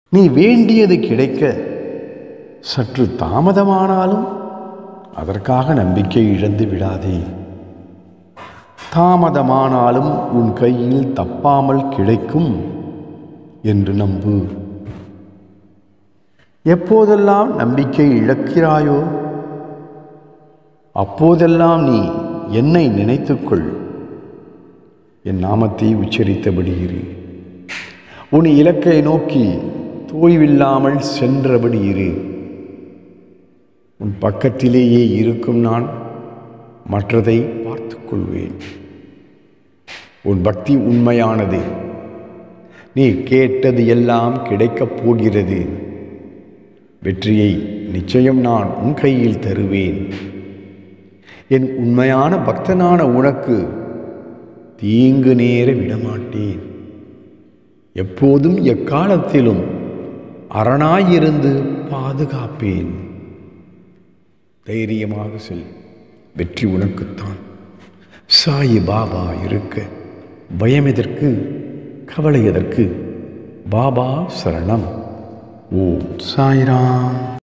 நீ வேண்டியது கிடைக்க சற்று தாமதமானாலும் அதற்காக நம்பிக்கை இழந்து விடாதே தாமதமானாலும் உன் கையில் தப்பாமல் கிடைக்கும் என்று நம்பு எப்போதெல்லாம் நம்பிக்கை இழக்கிறாயோ அப்போதெல்லாம் நீ என்னை நினைத்துக்கொள் என் நாமத்தை உச்சரித்தபடி இரு உன் இலக்கை நோக்கி தோய்வில்லாமல் சென்றபடி இரு உன் பக்கத்திலேயே இருக்கும் நான் மற்றதை பார்த்துக் கொள்வேன் உன் பக்தி உண்மையானது நீ கேட்டது எல்லாம் கிடைக்கப் போகிறது வெற்றியை நிச்சயம் நான் உன் கையில் தருவேன் என் உண்மையான பக்தனான உனக்கு தீங்கு நேர விடமாட்டேன் எப்போதும் எக்காலத்திலும் அரணாயிருந்து பாதுகாப்பேன் தைரியமாக செல் வெற்றி உனக்குத்தான் சாயி பாபா இருக்க பயம் எதற்கு கவலை எதற்கு பாபா சரணம் ஓம் சாய்ராம்